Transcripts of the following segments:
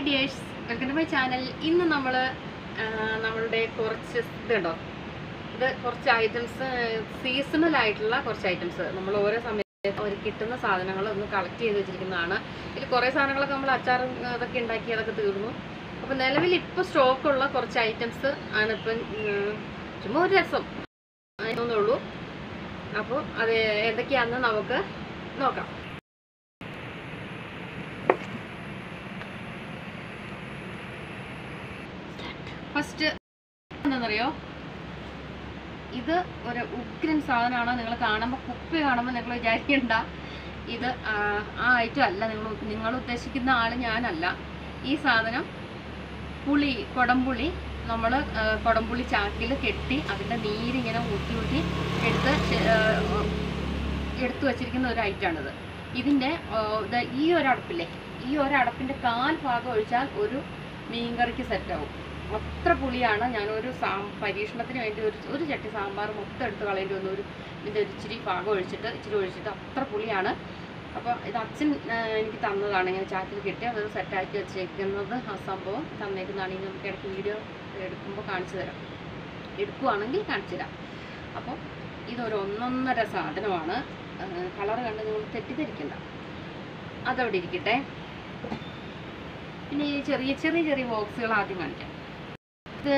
Dears welcome to my channel ഇന്ന് നമ്മൾ നമ്മളുടെ കുറച്ച് ഇതുണ്ടോ ഇത് കുറച്ച് ഐറ്റംസ് സീസണൽ ആയിട്ടുള്ള കുറച്ച് ഐറ്റംസ് നമ്മൾ ഓരോ സമയത്ത് ഒരു കിട്ടുന്ന സാധനങ്ങൾ ഒന്ന് കളക്ട് ചെയ്ത് വെച്ചിരിക്കുന്നതാണ് ഇതിൽ കുറേ സാധനങ്ങളൊക്കെ നമ്മൾ അച്ചാറും അതൊക്കെ ഉണ്ടാക്കി അതൊക്കെ തീർന്നു അപ്പോൾ നിലവിൽ ഇപ്പോൾ സ്റ്റോക്കുള്ള കുറച്ച് ഐറ്റംസ് ആണ് ഇപ്പം ഉം, ചുമ്മാ ഒരു രസം ഉള്ളൂ അപ്പോൾ അത് എന്തൊക്കെയാണെന്ന് നമുക്ക് നോക്കാം ഫസ്റ്റ് എന്താണെന്നറിയോ ഇത് ഒരു ഉഗ്രൻ സാധനമാണ് നിങ്ങൾ കാണുമ്പോൾ കുപ്പി കാണുമ്പോൾ നിങ്ങൾ വിചാരിക്കണ്ട ഇത് ആ ആ ഐറ്റം അല്ല നിങ്ങൾ നിങ്ങൾ ഉദ്ദേശിക്കുന്ന ആൾ ഞാനല്ല ഈ സാധനം പുളി കുടംപുളി നമ്മൾ കുടംപുളി ചാക്കിൽ കെട്ടി അതിൻ്റെ നീരിങ്ങനെ ഊറ്റി ഊറ്റി എടുത്ത് ശ- ആ, എടുത്തു വച്ചിരിക്കുന്ന ഒരു ഐറ്റമാണിത് ഇതിൻ്റെ ആ, ഇത് ഈ ഒരു അടപ്പില്ലേ ഈ ഒരു അടപ്പിൻ്റെ കാൽ ഭാഗം ഒഴിച്ചാൽ ഒരു മീൻകറിക്ക് സെറ്റാവും അത്ര പുളിയാണ് ഞാനൊരു സാ പരീക്ഷണത്തിന് വേണ്ടി ഒരു ഒരു ചട്ടി സാമ്പാർ മൊത്തം എടുത്ത് കളയേണ്ടി വന്നു ഒരു ഇതിൻ്റെ ഒരു ഇച്ചിരി ഭാഗം ഒഴിച്ചിട്ട് ഇച്ചിരി ഒഴിച്ചിട്ട് അത്ര പുളിയാണ് അപ്പോൾ ഇത് അച്ഛൻ ആ, എനിക്ക് തന്നതാണ് ഇങ്ങനെ ചാക്കിൽ കിട്ടി അത് സെറ്റാക്കി വെച്ചേക്കുന്നത് ആ സംഭവം തന്നേക്കുന്നതാണ് ഇനി നമുക്ക് ഇടയ്ക്ക് വീഡിയോ എടുക്കുമ്പോൾ കാണിച്ചു തരാം എടുക്കുവാണെങ്കിൽ കാണിച്ചു തരാം അപ്പോൾ ഇതൊരു ഒന്നൊന്നര സാധനമാണ് കളർ കണ്ട് നിങ്ങൾ തെറ്റിദ്ധരിക്കണ്ട അതവിടെ ഇരിക്കട്ടെ പിന്നെ ഈ ചെറിയ ചെറിയ ചെറിയ ബോക്സുകൾ ആദ്യം കാണിക്കാം ഇത്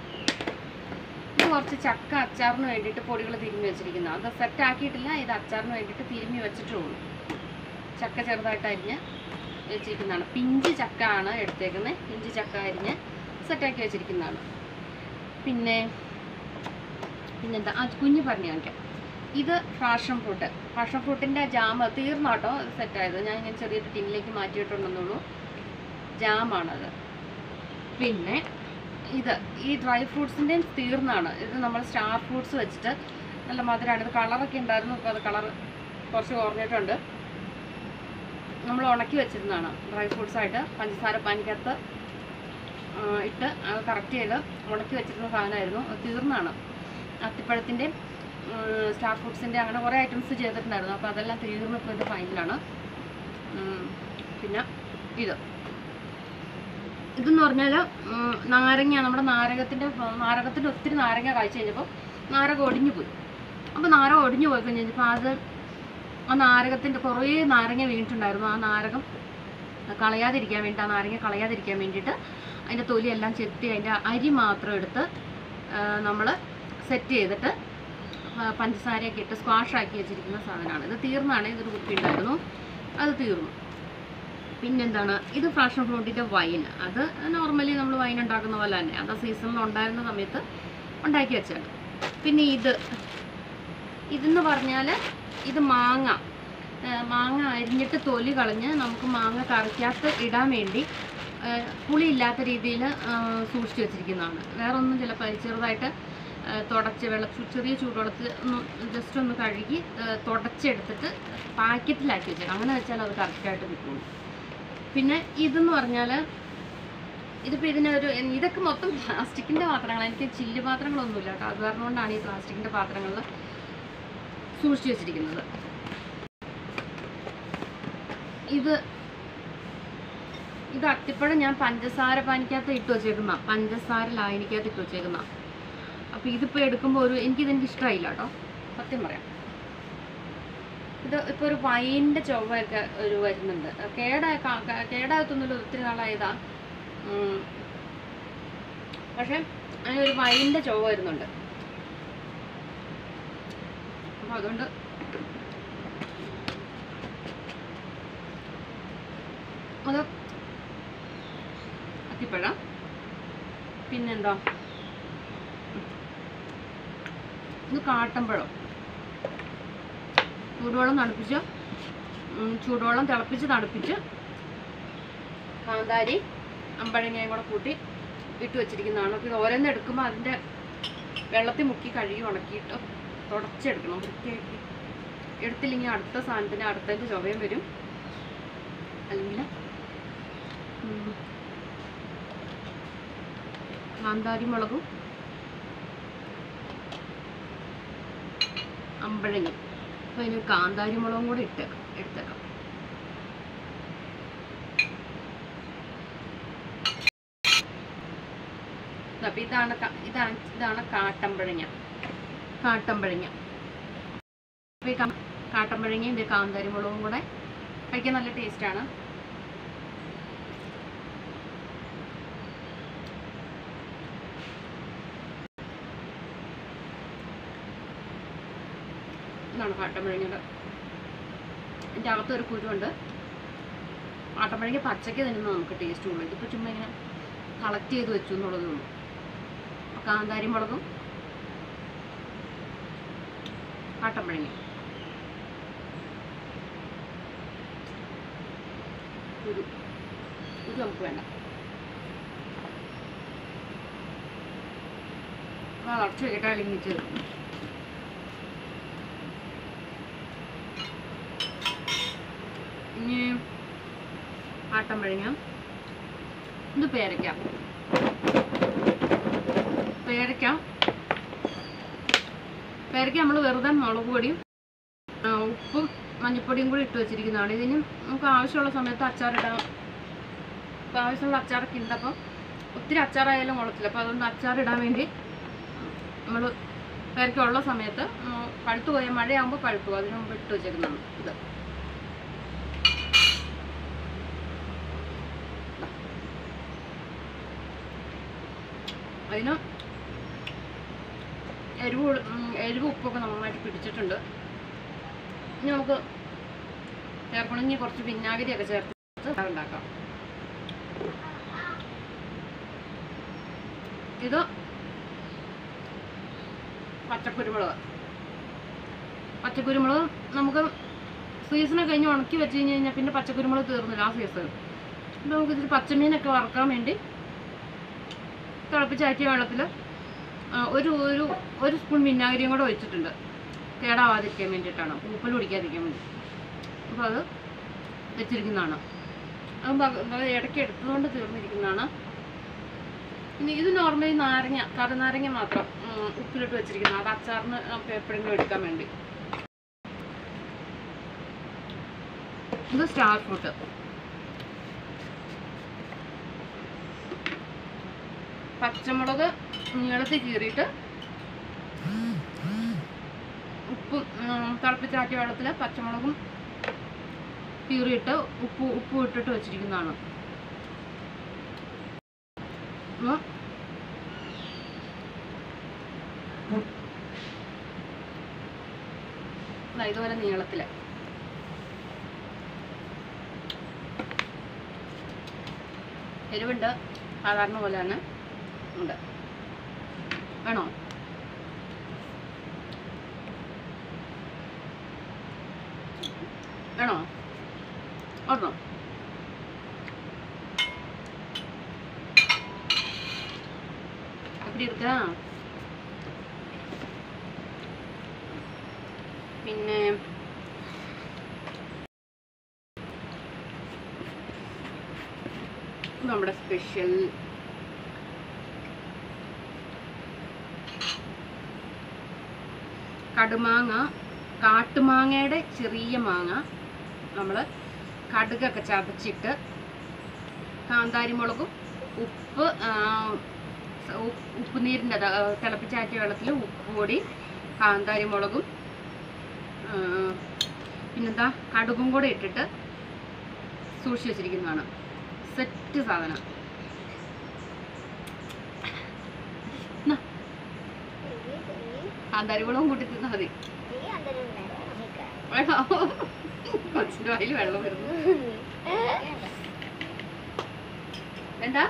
ഇത് കുറച്ച് ചക്ക അച്ചാറിന് വേണ്ടിയിട്ട് പൊടികൾ തിരുമ്മി വെച്ചിരിക്കുന്നത് അത് സെറ്റ് ആക്കിയിട്ടില്ല ഇത് അച്ചാറിന് വേണ്ടിയിട്ട് തിരുമ്മി വെച്ചിട്ടേ ഉള്ളൂ ചക്ക ചെറുതായിട്ട് അരിഞ്ഞ് വെച്ചിരിക്കുന്നതാണ് പിഞ്ച് ചക്ക ആണ് എടുത്തേക്കുന്നത് പിഞ്ച് ചക്ക അരിഞ്ഞ് സെറ്റാക്കി വെച്ചിരിക്കുന്നതാണ് പിന്നെ പിന്നെന്താ ആ കുഞ്ഞ് പറഞ്ഞു കാണിക്കാം ഇത് ഫാഷൻ ഫ്രൂട്ട് ഫാഷൻ ഫ്രൂട്ടിൻ്റെ ജാം തീർന്നാട്ടോ സെറ്റായത് ഞാൻ ഇങ്ങനെ ചെറിയൊരു ടിന്നിലേക്ക് മാറ്റിയിട്ടുണ്ടെന്നുള്ളൂ ജാമാണത് പിന്നെ ഇത് ഈ ഡ്രൈ ഫ്രൂട്ട്സിൻ്റെയും തീർന്നാണ് ഇത് നമ്മൾ സ്റ്റാർ ഫ്രൂട്ട്സ് വെച്ചിട്ട് നല്ല മധുരമാണ് ഇത് കളറൊക്കെ ഉണ്ടായിരുന്നു ഇപ്പോൾ അത് കളർ കുറച്ച് കുറഞ്ഞിട്ടുണ്ട് നമ്മൾ ഉണക്കി വെച്ചിരുന്നതാണ് ഡ്രൈ ഫ്രൂട്ട്സ് ആയിട്ട് പഞ്ചസാര പാനിക്കകത്ത് ആ, ഇട്ട് അത് കറക്റ്റ് ചെയ്ത് ഉണക്കി വെച്ചിരുന്ന സാധനമായിരുന്നു അത് തീർന്നാണ് അത്തിപ്പഴത്തിൻ്റെ സ്റ്റാർ ഫ്രൂട്ട്സിൻ്റെ അങ്ങനെ കുറേ ഐറ്റംസ് ചെയ്തിട്ടുണ്ടായിരുന്നു അപ്പോൾ അതെല്ലാം തീർന്ന് ഇപ്പോൾ ഇത് ഫൈനലാണ് ഉം, പിന്നെ ഇത് ഇതെന്ന് പറഞ്ഞാൽ നാരങ്ങ നമ്മുടെ നാരകത്തിൻ്റെ നാരകത്തിൻ്റെ ഒത്തിരി നാരങ്ങ കഴിച്ചു കഴിഞ്ഞപ്പോൾ നാരകം ഒടിഞ്ഞു പോയി അപ്പോൾ നാരകം ഒടിഞ്ഞു പോയി കഴിഞ്ഞപ്പോൾ അത് ആ നാരകത്തിൻ്റെ കുറേ നാരങ്ങ വീണിട്ടുണ്ടായിരുന്നു ആ നാരകം കളയാതിരിക്കാൻ വേണ്ടി ആ നാരങ്ങ കളയാതിരിക്കാൻ വേണ്ടിയിട്ട് അതിൻ്റെ തൊലിയെല്ലാം ചെത്തി അതിൻ്റെ അരി മാത്രം എടുത്ത് നമ്മൾ സെറ്റ് ചെയ്തിട്ട് ആ, പഞ്ചസാരയൊക്കെ ഇട്ട് സ്ക്വാഷ് ആക്കി വെച്ചിരിക്കുന്ന സാധനമാണ് ഇത് തീർന്നാണ് ഇതൊരു കുപ്പി ഉണ്ടായിരുന്നു അത് തീർന്നു പിന്നെന്താണ് ഇത് ഫ്രാഷൻ ഫ്രൂട്ടിൻ്റെ വൈൻ അത് നോർമലി നമ്മൾ വൈൻ ഉണ്ടാക്കുന്ന പോലെ തന്നെ അത് സീസണിൽ ഉണ്ടായിരുന്ന സമയത്ത് ഉണ്ടാക്കി വെച്ചാണ് പിന്നെ ഇത് ഇതെന്ന് പറഞ്ഞാൽ ഇത് മാങ്ങ ആ, മാങ്ങ അരിഞ്ഞിട്ട് തൊലി കളഞ്ഞ് നമുക്ക് മാങ്ങ കറിക്കകത്ത് ഇടാൻ വേണ്ടി ആ, പുളിയില്ലാത്ത രീതിയിൽ സൂക്ഷിച്ച് വെച്ചിരിക്കുന്നതാണ് വേറെ ഒന്നും ചിലപ്പോൾ ചെറുതായിട്ട് ആ, തുടച്ച് വെള്ള ചു- ചെറിയ ചൂടുവെള്ളത്തിൽ ഒന്ന് ജസ്റ്റ് ഒന്ന് കഴുകി ആ, തുടച്ചെടുത്തിട്ട് പാക്കറ്റിലാക്കി വെച്ചേക്കാം അങ്ങനെ വെച്ചാൽ അത് കറക്റ്റായിട്ട് കിട്ടുള്ളൂ പിന്നെ ഇതെന്ന് പറഞ്ഞാൽ ഇതിപ്പോൾ ഇതിനൊരു ഇതൊക്കെ മൊത്തം പ്ലാസ്റ്റിക്കിൻ്റെ പാത്രങ്ങളാണ് എനിക്ക് ചില്ല് പാത്രങ്ങളൊന്നുമില്ല കേട്ടോ അത് കാരണം കൊണ്ടാണ് ഈ പ്ലാസ്റ്റിക്കിൻ്റെ പാത്രങ്ങളിൽ സൂക്ഷിച്ച് വെച്ചിരിക്കുന്നത് ഇത് ഇത് അത്തിപ്പഴം ഞാൻ പഞ്ചസാര പാനിക്കകത്ത് ഇട്ട് വെച്ചേക്കുന്ന പഞ്ചസാര ലായനിക്കകത്ത് ഇട്ട് വെച്ചേക്കുന്ന അപ്പോൾ ഇതിപ്പോൾ എടുക്കുമ്പോൾ ഒരു എനിക്കിതെനിക്ക് ഇഷ്ടമായില്ല കേട്ടോ സത്യം പറയാം ഇത് ഇപ്പോൾ ഒരു വൈൻ്റെ ചൊവ്വയൊക്കെ ഒരു വരുന്നുണ്ട് കേടായ ക- ക- കേടാകത്തൊന്നുമില്ല ഒത്തിരി നാളായതാ ഉം. പക്ഷേ അതിന് ഒരു വൈൻ്റെ ചൊവ്വ വരുന്നുണ്ട് അപ്പോൾ അതുകൊണ്ട് അത് അത്തിപ്പഴം പിന്നെന്താ ഇത് കാട്ടമ്പഴം ചൂടുവെള്ളം തണുപ്പിച്ച് ഉം, ചൂടുവെള്ളം തിളപ്പിച്ച് തണുപ്പിച്ച് കാന്താരി അമ്പഴങ്ങയും കൂടെ കൂട്ടി ഇട്ട് വെച്ചിരിക്കുന്നതാണ് അപ്പോൾ ഇത് ഓരോന്ന് എടുക്കുമ്പോൾ അതിൻ്റെ വെള്ളത്തിൽ മുക്കി കഴുകി ഉണക്കിയിട്ട് തുടച്ചെടുക്കണം വൃത്തിയാക്കി എടുത്തില്ലെങ്കിൽ അടുത്ത സാധനത്തിന് അടുത്തതിൻ്റെ ചുവയും വരും അല്ലെങ്കിൽ ഉം, കാന്താരി മുളകും അമ്പഴങ്ങി അപ്പോൾ അതിന് കാന്താരി മുളകും കൂടി ഇട്ടേക്കാം എടുത്തേക്കാം അപ്പം ഇതാണ് ക- ഇതാണ് ഇതാണ് കാട്ടമ്പഴങ്ങ കാട്ടമ്പഴങ്ങ അപ്പോൾ ഈ കാ- കാട്ടമ്പഴങ്ങയും ഇത് കാന്താരി മുളകും കൂടെ കഴിക്കാൻ നല്ല ടേസ്റ്റാണ് ഇതാണ് കാട്ടമ്പഴങ്ങയുടെ ഇതിൻ്റെ അകത്തൊരു കുരുണ്ട് ആട്ടമ്പഴങ്ങ പച്ചയ്ക്ക് തിന്നുന്നത് നമുക്ക് ടേസ്റ്റ് ഉള്ളൂ ഇതിപ്പോൾ ചുമ്മാ ഇങ്ങനെ കളക്ട് ചെയ്ത് വെച്ചു എന്നുള്ളതേ ഉള്ളൂ അപ്പോൾ കാന്താരി മുളകും ആട്ടമ്പഴങ്ങ കുരു കുരു നമുക്ക് വേണ്ട വളർച്ച കേട്ടാൽ അല്ലെങ്കിൽ ചേർക്കും ഇനി ആട്ടമ്പഴങ്ങ ഇത് പേരയ്ക്ക പേരയ്ക്ക പേരയ്ക്ക നമ്മൾ വെറുതെ മുളക് പൊടിയും ആ, ഉപ്പും മഞ്ഞൾപ്പൊടിയും കൂടി ഇട്ട് വെച്ചിരിക്കുന്നതാണ് ഇതിന് നമുക്ക് ആവശ്യമുള്ള സമയത്ത് അച്ചാറിടാം അപ്പോൾ ആവശ്യമുള്ള അച്ചാറൊക്കെ ഉണ്ട് അപ്പം ഒത്തിരി അച്ചാറായാലും കൊള്ളത്തില്ല അപ്പോൾ അതുകൊണ്ട് അച്ചാറിടാൻ വേണ്ടി നമ്മൾ പേരയ്ക്ക ഉള്ള സമയത്ത് ഉം, പഴുത്തു പോയാൽ മഴയാകുമ്പോൾ പഴുത്തു പോകും. അതിന് മുമ്പ് ഇട്ട് വെച്ചേക്കുന്നതാണ് ഇത് അതിന് എരിവ് ഉള്ള- ഉം, എരിവ് ഉപ്പൊക്കെ നന്നായിട്ട് പിടിച്ചിട്ടുണ്ട് ഇനി നമുക്ക് ചേർക്കണമെങ്കിൽ കുറച്ച് വിനാഗിരിയൊക്കെ ചേർത്ത് ഉണ്ടാക്കാം ഇത് പച്ചക്കുരുമുളക് പച്ചക്കുരുമുളക് നമുക്ക് സീസണൊക്കെ കഴിഞ്ഞ് ഉണക്കി വെച്ച് കഴിഞ്ഞ് കഴിഞ്ഞാൽ പിന്നെ പച്ചക്കുരുമുളക് തീർന്നില്ല ആ സീസൺ അപ്പോൾ നമുക്ക് ഇതിൽ പച്ചമീനൊക്കെ വറക്കാൻ വേണ്ടി തിളപ്പിച്ചാറ്റിയ വെള്ളത്തിൽ ഒരു ഒരു ഒരു സ്പൂൺ വിനാഗിരിയും കൂടെ ഒഴിച്ചിട്ടുണ്ട് കേടാവാതിരിക്കാൻ വേണ്ടിയിട്ടാണ് പൂപ്പൽ പിടിക്കാതിരിക്കാൻ വേണ്ടി അപ്പോൾ അത് വെച്ചിരിക്കുന്നതാണ് അത് ബ- അത് ഇടയ്ക്ക് എടുത്തതുകൊണ്ട് തീർന്നിരിക്കുന്നതാണ് ഇനി ഇത് നോർമലി നാരങ്ങ കറുനാരങ്ങ മാത്രം ഉം, ഉപ്പിലിട്ട് വെച്ചിരിക്കുന്നത് അത് അച്ചാറിന് നമുക്ക് എപ്പോഴെങ്കിലും എടുക്കാൻ വേണ്ടി ഇത് സ്റ്റാർ ഫ്രൂട്ട് പച്ചമുളക് നീളത്തിൽ കീറിയിട്ട് ഉപ്പും ഉം, തിളപ്പിച്ചാറ്റിയ വെള്ളത്തിൽ പച്ചമുളകും കീറിയിട്ട് ഉപ്പ് ഉപ്പ് ഇട്ടിട്ട് വെച്ചിരിക്കുന്നതാണ് ഉം. ദാ ഇതുപോലെ നീളത്തില് എരിവുണ്ട് സാധാരണ പോലെ തന്നെ ഉണ്ട് വേണോ വേണോ ഒരെണ്ണം எப்படி இருக்கா പിന്നെ നമ്മുടെ സ്പെഷ്യൽ കടുമാങ്ങ കാട്ടുമാങ്ങയുടെ ചെറിയ മാങ്ങ നമ്മൾ കടുകൊക്കെ ചതച്ചിട്ട് കാന്താരിമുളകും ഉപ്പ് ആ, ഉപ്പ് ഉപ്പുനീരിൻ്റെ തിളപ്പിച്ചാറ്റിയ വെള്ളത്തിൽ ഉപ്പ് പൊടി കാന്താരിമുളകും ആ, പിന്നെന്താ കടുകും കൂടെ ഇട്ടിട്ട് സൂക്ഷിച്ച് വെച്ചിരിക്കുന്നതാണ് സെറ്റ് സാധനം ന്നാ, കാന്താരിമുളകും കൂട്ടി തിന്നാൽ മതി വേണോ കൊച്ചിൻ്റെ വായിൽ വെള്ളം വരുന്നു വേണ്ട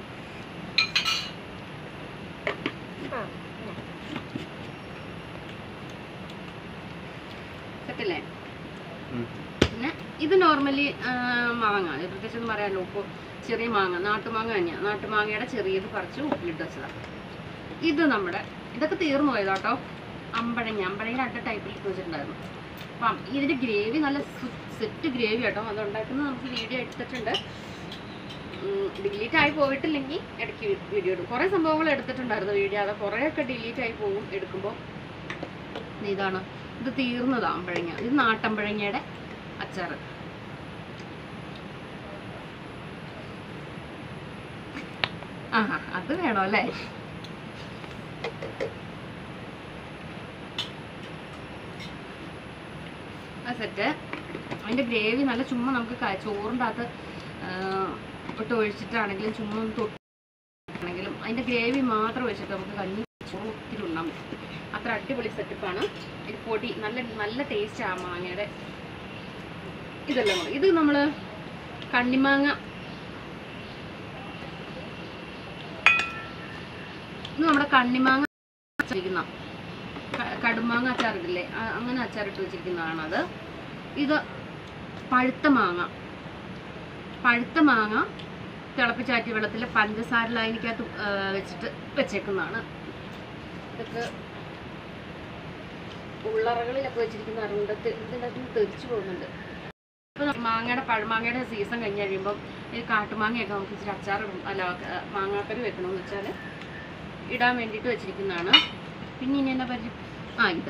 സെറ്റല്ലേ പിന്നെ ഇത് നോർമലി മാങ്ങ ഇത് പ്രത്യേകിച്ച് ഒന്നും പറയാനല്ലോ ഉപ്പ് ചെറിയ മാങ്ങ നാട്ടുമാങ്ങ തന്നെയാണ് നാട്ടുമാങ്ങയുടെ ചെറിയത് പറിച്ച് ഉപ്പിലിട്ട് വെച്ചതാണ് ഇത് നമ്മുടെ ഇതൊക്കെ തീർന്നു പോയതാട്ടോ അമ്പഴങ്ങ അമ്പഴങ്ങ രണ്ട് ടൈപ്പിൽ ഇട്ട് വെച്ചിട്ടുണ്ടായിരുന്നു അപ്പം ഇതിൻ്റെ ഗ്രേവി നല്ല സെറ്റ് ഗ്രേവി കേട്ടോ അത് ഉണ്ടാക്കുന്നത് നമുക്ക് വീഡിയോ എടുത്തിട്ടുണ്ട് ഡിലീറ്റ് ആയി പോയിട്ടില്ലെങ്കിൽ ഇടയ്ക്ക് വീഡിയോ എടുക്കും കുറേ സംഭവങ്ങൾ എടുത്തിട്ടുണ്ടായിരുന്നു വീഡിയോ അത് കുറേയൊക്കെ ഡിലീറ്റ് ആയി പോകും എടുക്കുമ്പോൾ ഇതാണ് ഇത് തീർന്നതാ അമ്പഴങ്ങ ഇത് നാട്ടമ്പഴങ്ങയുടെ അച്ചാറ് ആഹാ അത് വേണോ അല്ലേ അത് സെറ്റ് അതിൻ്റെ ഗ്രേവി നല്ല ചുമ്മാ നമുക്ക് ക- ചോറിൻ്റെ അകത്ത് ആ, ഇട്ട് ഒഴിച്ചിട്ടാണെങ്കിലും ചുമ്മാ ഒന്ന് തൊട്ടാണെങ്കിലും അതിൻ്റെ ഗ്രേവി മാത്രം ഒഴിച്ചിട്ട് നമുക്ക് കഞ്ഞി ചോറ് ഒത്തിരി ഉണ്ണാൻ പറ്റും അത്ര അടിപൊളി സെറ്റപ്പാണ് ഇത് പൊടി നല്ല നല്ല ടേസ്റ്റ് ആ മാങ്ങയുടെ ഇതെല്ലാം കൂടെ ഇത് നമ്മൾ കണ്ണിമാങ്ങ ഇത് നമ്മുടെ കണ്ണിമാങ്ങ വെച്ചിരിക്കുന്ന ക- കടുമാങ്ങ അച്ചാറിട്ടില്ലേ ആ, അങ്ങനെ അച്ചാറിട്ട് വെച്ചിരിക്കുന്നതാണത് ഇത് പഴുത്ത മാങ്ങ പഴുത്ത മാങ്ങ തിളപ്പിച്ചാറ്റിയ വെള്ളത്തിൽ പഞ്ചസാര ലൈനിക്കകത്ത് ആ, വെച്ചിട്ട് വെച്ചേക്കുന്നതാണ് ഇതൊക്കെ ഉള്ളറകളിലൊക്കെ വെച്ചിരിക്കുന്ന അറിവുണ്ടത്ത് ഇതിനകത്ത് തെറിച്ചു പോകുന്നുണ്ട് അപ്പോൾ മാങ്ങയുടെ പഴമാങ്ങയുടെ സീസൺ കഴിഞ്ഞ് കഴിയുമ്പം ഈ കാട്ടുമാങ്ങയൊക്കെ നമുക്ക് ഇച്ചിരി അച്ചാറിടും അല്ല ആ, മാങ്ങാക്കറി വെക്കണമെന്ന് വെച്ചാൽ ഇടാൻ വേണ്ടിയിട്ട് വെച്ചിരിക്കുന്നതാണ് പിന്നെ ഇനി എന്നാ പരിചയം ആ ഇത്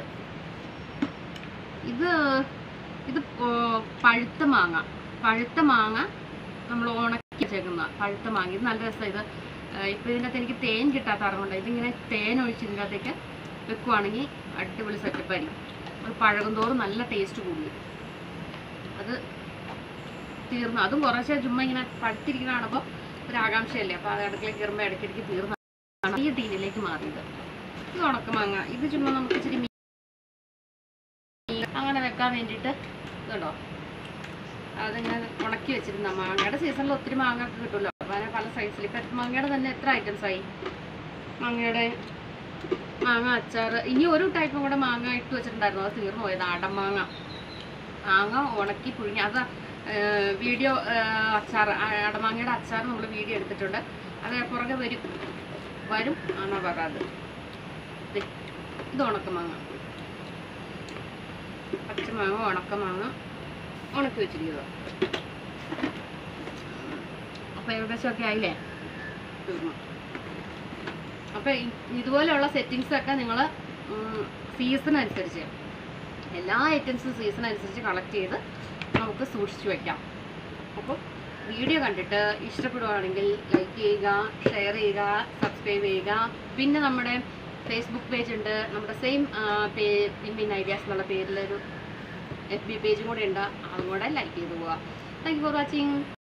ഇത് ഇത് ഓ- പഴുത്ത മാങ്ങ പഴുത്ത മാങ്ങ നമ്മൾ ഉണക്കി വെച്ചേക്കുന്ന പഴുത്ത മാങ്ങ ഇത് നല്ല രസമാണ് ഇത് ഇപ്പം ഇതിനകത്ത് എനിക്ക് തേൻ കിട്ടാത്ത അറിവുണ്ട് ഇതിങ്ങനെ തേൻ ഒഴിച്ച് ഇതിനകത്തേക്ക് വെക്കുവാണെങ്കിൽ അടിപൊളി സെറ്റപ്പായിരിക്കും അത് പഴകും തോറും നല്ല ടേസ്റ്റ് കൂടും അത് തീർന്നു അതും കുറേശ്ശെ ചുമ്മാ ഇങ്ങനെ പഴുത്തിരിക്കുന്ന കാണുമ്പോൾ ഒരു ആകാംക്ഷയല്ലേ അപ്പോൾ അത് അടുക്കളയിൽ കയറുമ്പോൾ ഇടയ്ക്കിടയ്ക്ക് തീർന്നു ഈ ടീനിലേക്ക് മാറിയത് ഇത് ഉണക്കമാങ്ങ ഇത് ചുമ്മാ നമുക്ക് ഇച്ചിരി മീൻ അങ്ങനെ വെക്കാൻ വേണ്ടിയിട്ട് ഇതുണ്ടോ അതിങ്ങനെ ഉണക്കി വെച്ചിരുന്ന മാങ്ങയുടെ സീസണിൽ ഒത്തിരി മാങ്ങ ഒക്കെ കിട്ടുമല്ലോ അപ്പോൾ അങ്ങനെ പല സൈസിൽ ഇപ്പം മാങ്ങയുടെ തന്നെ എത്ര ഐറ്റംസ് ആയി മാങ്ങയുടെ മാങ്ങ അച്ചാർ ഇനി ഒരു ടൈപ്പും കൂടെ മാങ്ങ ഇട്ട് വെച്ചിട്ടുണ്ടായിരുന്നു അത് തീർന്നു പോയത് അടമാങ്ങ മാങ്ങ ഉണക്കി പുഴുങ്ങി അത് വീഡിയോ അച്ചാർ അടമാങ്ങയുടെ അച്ചാർ നമ്മൾ വീഡിയോ എടുത്തിട്ടുണ്ട് അത് പുറകെ വരും വരും ആണോ പറയാത് ദേ, ഇത് ഉണക്കമാങ്ങ പച്ചമാങ്ങ ഉണക്കമാങ്ങ ഉണക്കി വെച്ചിരിക്കുന്നത് അപ്പോൾ ഏകദേശമൊക്കെ ആയില്ലേ തീർന്നു അപ്പോൾ ഇതുപോലെയുള്ള സെറ്റിങ്സ് ഒക്കെ നിങ്ങൾ സീസൺ അനുസരിച്ച് എല്ലാ ഐറ്റംസും സീസൺ അനുസരിച്ച് കളക്ട് ചെയ്ത് നമുക്ക് സൂക്ഷിച്ചു വെക്കാം അപ്പോൾ വീഡിയോ കണ്ടിട്ട് ഇഷ്ടപ്പെടുവാണെങ്കിൽ ലൈക്ക് ചെയ്യുക ഷെയർ ചെയ്യുക സബ്സ്ക്രൈബ് ചെയ്യുക പിന്നെ നമ്മുടെ ഫേസ്ബുക്ക് പേജ് ഉണ്ട് നമ്മുടെ സെയിം പേ പിൻ ഐഡിയാസ് എന്നുള്ള പേരിലൊരു എഫ് ബി പേജും കൂടെ ഉണ്ട് അതും കൂടെ ലൈക്ക് ചെയ്ത് പോവുക താങ്ക് യു ഫോർ വാച്ചിങ്